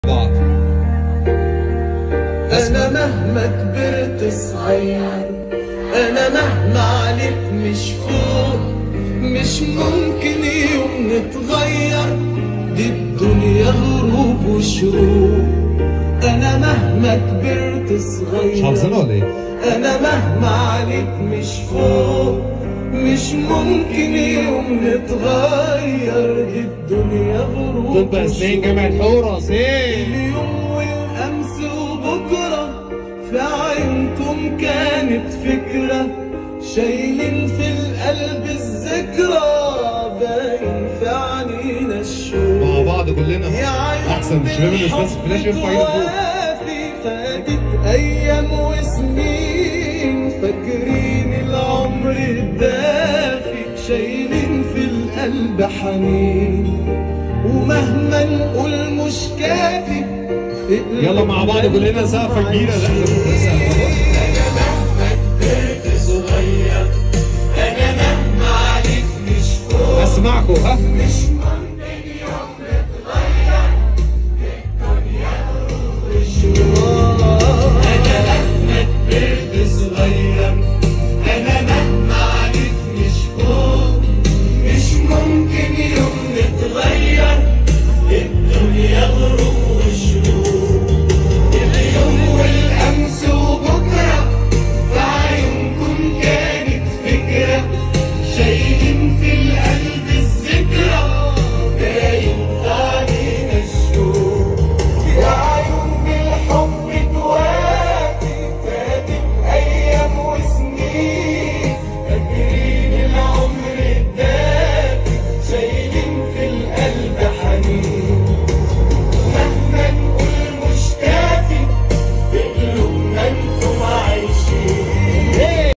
بعض انا مهما كبرت صغير انا مهما عليك مش فوق مش ممكن يوم نتغير دي الدنيا غروب وشروق انا مهما كبرت مش حافظينها صغير ولا ايه؟ انا مهما عليك مش فوق مش ممكن يوم نتغير دي الدنيا غروب طب اسنان جامعة حورس ايه؟ اليوم والامس وبكره في عينكم كانت فكره شايلين في القلب الذكرى باين في عنينا الشوق مع بعض كلنا يا عيون احسن من الشباب اللي بس فلاش يرفع ايده فوق وافي فاتت ايام وسنين فاكرين العمر الدافي شايلين في القلب حنين ومهما نقول مش كافي في قلوبنا يلا مع بعض كلنا سقفة كبيرة لا سقفة صغير انا مهما عليك مش فوق اسمعكم ها مش